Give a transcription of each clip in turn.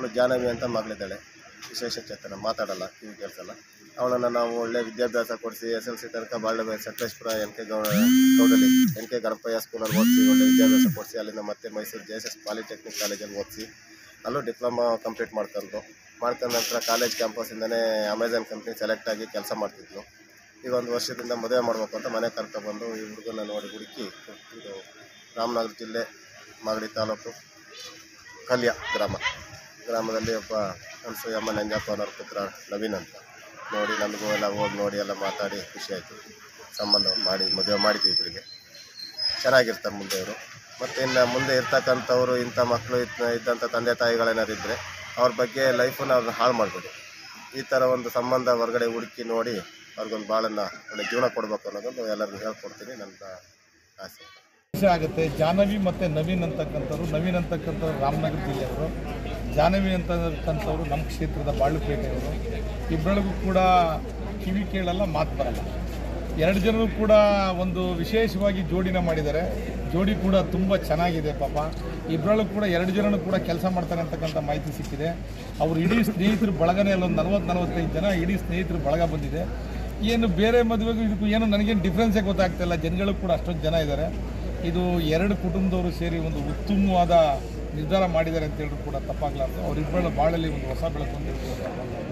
ಮಕ್ಕಳು ಜಾಹ್ನವಿ ಅಂತ ಮಗಳಿದ್ದಾಳೆ ವಿಶೇಷ ಚೇತನ ಮಾತಾಡಲ್ಲ ಕಿವಿ ಕೇಳಿಸಲ್ಲ ಅವಳನ್ನು ನಾವು ಒಳ್ಳೆ ವಿದ್ಯಾಭ್ಯಾಸ ಕೊಡಿಸಿ ಎಸ್ ಎಲ್ ಸಿ ತನಕ ಬಾಳ್ವೆ ಸಕಲೇಶ್ಪುರ ಎನ್ ಕೆ ಗೌಡ ಗೌಡಲ್ಲಿ ಎನ್ ಕೆ ಗಣಪಯ್ಯ ಸ್ಕೂಲಲ್ಲಿ ಓದಿಸಿ ಒಳ್ಳೆ ವಿದ್ಯಾಭ್ಯಾಸ ಕೊಡಿಸಿ ಅಲ್ಲಿಂದ ಮತ್ತೆ Mysuru J S S polytechnic ಕಾಲೇಜಲ್ಲಿ ಓದಿಸಿ ಅಲ್ಲೂ ಡಿಪ್ಲೊಮಾ ಕಂಪ್ಲೀಟ್ ಮಾಡ್ಕೊಂಡು ಮಾಡ್ಕೊಂಡ ನಂತರ ಕಾಲೇಜ್ ಕ್ಯಾಂಪಸ್ಸಿಂದನೇ ಅಮೆಝಾನ್ ಕಂಪ್ನಿ ಸೆಲೆಕ್ಟ್ ಆಗಿ ಕೆಲಸ ಮಾಡ್ತಿದ್ಲು ಈಗ ಒಂದು ವರ್ಷದಿಂದ ಮದುವೆ ಮಾಡಬೇಕು ಅಂತ ಮನೆ ಕರ್ಕೊಬಂದು ಈ ಹುಡುಗನ ನೋಡಿ ಹುಡುಕಿ ಇದು ರಾಮನಗರ ಜಿಲ್ಲೆ ಮಾಗಡಿ ತಾಲೂಕು ಕಲ್ಯ ಗ್ರಾಮ ಗ್ರಾಮದಲ್ಲಿ ಒಬ್ಬ ಅನ್ಸೂಯಮ್ಮ ನಂಜಪ್ಪ ಅನ್ನೋರ ಪುತ್ರ ನವೀನ್ ಅಂತ ನೋಡಿ ನಮಗೂ ಎಲ್ಲ ಹೋಗಿ ನೋಡಿ ಎಲ್ಲ ಮಾತಾಡಿ ಖುಷಿ ಆಯಿತು ಸಂಬಂಧ ಮಾಡಿ ಮದುವೆ ಮಾಡಿದ್ವಿ ಇಬ್ಬರಿಗೆ ಚೆನ್ನಾಗಿರ್ತಾರೆ ಮುಂದೆ ಇವರು ಮತ್ತು ಇನ್ನು ಮುಂದೆ ಇರ್ತಕ್ಕಂಥವ್ರು ಇಂಥ ಮಕ್ಕಳು ಇದ್ದಂಥ ತಂದೆ ತಾಯಿಗಳೇನಾದ್ರು ಇದ್ದರೆ ಅವ್ರ ಬಗ್ಗೆ ಲೈಫನ್ನ ಅವ್ರನ್ನ ಹಾಳು ಮಾಡಬೇಡಿ ಈ ಥರ ಒಂದು ಸಂಬಂಧ ಹೊರಗಡೆ ಹುಡುಕಿ ನೋಡಿ ಅವ್ರಿಗೊಂದು ಭಾಳನ್ನು ಒಳ್ಳೆ ಜೀವನ ಕೊಡಬೇಕು ಅನ್ನೋದೊಂದು ಎಲ್ಲರಿಗೂ ಹೇಳ್ಕೊಡ್ತೀನಿ ನನ್ನ ಆಸೆ ಖುಷಿ ಆಗುತ್ತೆ ಜಾಹ್ನವಿ ಮತ್ತು ನವೀನ್ ಅಂತಕ್ಕಂಥವ್ರು ನವೀನ್ ಅಂತಕ್ಕಂಥವ್ರು ರಾಮನಗರ ಜಿಲ್ಲೆಯವರು ಜಾಹ್ನವಿ ಅಂತಕ್ಕಂಥವ್ರು ನಮ್ಮ ಕ್ಷೇತ್ರದ ಬಾಳುಪೇಟೆಯವರು ಇಬ್ಬರಿಗೂ ಕೂಡ ಕಿವಿ ಕೇಳಲ್ಲ ಮಾತು ಬರಲ್ಲ ಎರಡು ಜನರು ಕೂಡ ಒಂದು ವಿಶೇಷವಾಗಿ ಜೋಡಿನ ಮಾಡಿದ್ದಾರೆ ಜೋಡಿ ಕೂಡ ತುಂಬ ಚೆನ್ನಾಗಿದೆ ಪಾಪ ಇಬ್ಬರಲ್ಲೂ ಕೂಡ ಎರಡು ಜನನು ಕೂಡ ಕೆಲಸ ಮಾಡ್ತಾರೆ ಅಂತಕ್ಕಂಥ ಮಾಹಿತಿ ಸಿಕ್ಕಿದೆ ಅವರು ಇಡೀ ಸ್ನೇಹಿತರು ಬಳಗನೇ ಅಲ್ಲೊಂದು ನಲ್ವತ್ತು ನಲವತ್ತೈದು ಜನ ಇಡೀ ಸ್ನೇಹಿತರು ಬಳಗ ಬಂದಿದೆ ಏನು ಬೇರೆ ಮದುವೆಗೂ ಇದಕ್ಕೂ ಏನು ನನಗೇನು ಡಿಫ್ರೆನ್ಸೇ ಗೊತ್ತಾಗ್ತಾ ಇಲ್ಲ ಜನಗಳು ಕೂಡ ಅಷ್ಟೊಂದು ಜನ ಇದ್ದಾರೆ ಇದು ಎರಡು ಕುಟುಂಬದವರು ಸೇರಿ ಒಂದು ಉತ್ತಮವಾದ ನಿರ್ಧಾರ ಮಾಡಿದ್ದಾರೆ ಅಂತ ಹೇಳಿದ್ರು ಕೂಡ ತಪ್ಪಾಗಲಾರ್ದು ಅವರಿಬ್ಬರ ಬಾಳಲ್ಲಿ ಒಂದು ಹೊಸ ಬೆಳಕು ಅಂತ ಹೇಳಿದ್ರು ತಪ್ಪಾಗಲಾರ್ದು.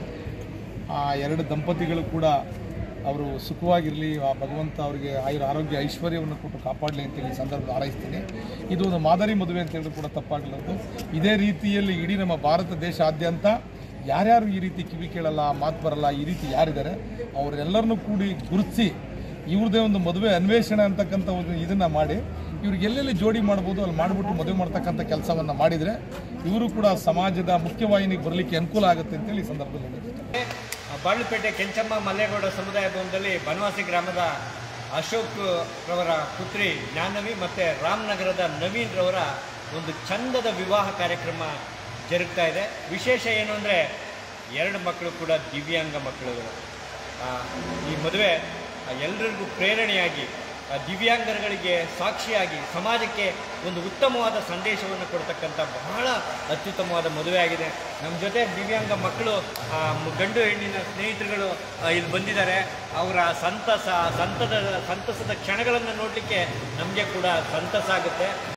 ಆ ಎರಡು ದಂಪತಿಗಳು ಕೂಡ ಅವರು ಸುಖವಾಗಿರಲಿ ಆ ಭಗವಂತ ಅವರಿಗೆ ಆಯುರ ಆರೋಗ್ಯ ಐಶ್ವರ್ಯವನ್ನು ಕೊಟ್ಟು ಕಾಪಾಡಲಿ ಅಂತೇಳಿ ಈ ಸಂದರ್ಭದಲ್ಲಿ ಹಾರೈಸ್ತೀನಿ ಇದು ಒಂದು ಮಾದರಿ ಮದುವೆ ಅಂತ ಹೇಳಿದ್ರು ಕೂಡ ತಪ್ಪಾಗಲಾರ್ದು ಇದೇ ರೀತಿಯಲ್ಲಿ ಇಡೀ ನಮ್ಮ ಭಾರತ ದೇಶಾದ್ಯಂತ ಯಾರ್ಯಾರು ಈ ರೀತಿ ಕಿವಿ ಕೇಳಲ್ಲ ಮಾತು ಬರಲ್ಲ ಈ ರೀತಿ ಯಾರಿದ್ದಾರೆ ಅವರೆಲ್ಲರನ್ನೂ ಕೂಡಿ ಗುರುತಿಸಿ ಇವ್ರದೇ ಒಂದು ಮದುವೆ ಅನ್ವೇಷಣೆ ಅಂತಕ್ಕಂಥ ಒಂದು ಇದನ್ನು ಮಾಡಿ ಇವ್ರಿಗೆ ಎಲ್ಲೆಲ್ಲಿ ಜೋಡಿ ಮಾಡ್ಬೋದು ಅಲ್ಲಿ ಮಾಡಿಬಿಟ್ಟು ಮದುವೆ ಮಾಡ್ತಕ್ಕಂಥ ಕೆಲಸವನ್ನು ಮಾಡಿದರೆ ಇವರು ಕೂಡ ಸಮಾಜದ ಮುಖ್ಯವಾಹಿನಿಗೆ ಬರಲಿಕ್ಕೆ ಅನುಕೂಲ ಆಗುತ್ತೆ ಅಂತೇಳಿ ಈ ಸಂದರ್ಭದಲ್ಲಿ ಹೇಳ್ತೀನಿ. ಬಾಳುಪೇಟೆ ಕೆಂಚಮ್ಮ ಮಲ್ಲೇಗೌಡ ಸಮುದಾಯ ಭವನದಲ್ಲಿ ಬನವಾಸಿ ಗ್ರಾಮದ ಅಶೋಕ್ ರವರ ಪುತ್ರಿ ಜ್ಞಾನವಿ ಮತ್ತು ರಾಮನಗರದ ನವೀನ್ ರವರ ಒಂದು ಚಂದದ ವಿವಾಹ ಕಾರ್ಯಕ್ರಮ ಜರುಗ್ತಾ ಇದೆ ವಿಶೇಷ ಏನು ಅಂದರೆ ಎರಡು ಮಕ್ಕಳು ಕೂಡ ದಿವ್ಯಾಂಗ ಮಕ್ಕಳುಗಳು ಆ, ಈ ಮದುವೆ ಎಲ್ಲರಿಗೂ ಪ್ರೇರಣೆಯಾಗಿ ಆ, ದಿವ್ಯಾಂಗರುಗಳಿಗೆ ಸಾಕ್ಷಿಯಾಗಿ ಸಮಾಜಕ್ಕೆ ಒಂದು ಉತ್ತಮವಾದ ಸಂದೇಶವನ್ನು ಕೊಡ್ತಕ್ಕಂಥ ಬಹಳ ಅತ್ಯುತ್ತಮವಾದ ಮದುವೆ ಆಗಿದೆ ನಮ್ಮ ಜೊತೆ ದಿವ್ಯಾಂಗ ಮಕ್ಕಳು ಆ, ಮ್- ಗಂಡು ಹೆಣ್ಣಿನ ಸ್ನೇಹಿತರುಗಳು ಆ, ಇಲ್ಲಿ ಬಂದಿದ್ದಾರೆ ಅವರ ಸಂತಸ ಸಂತದ ಸಂತಸದ ಕ್ಷಣಗಳನ್ನು ನೋಡಲಿಕ್ಕೆ ನಮಗೆ ಕೂಡ ಸಂತಸ ಆಗುತ್ತೆ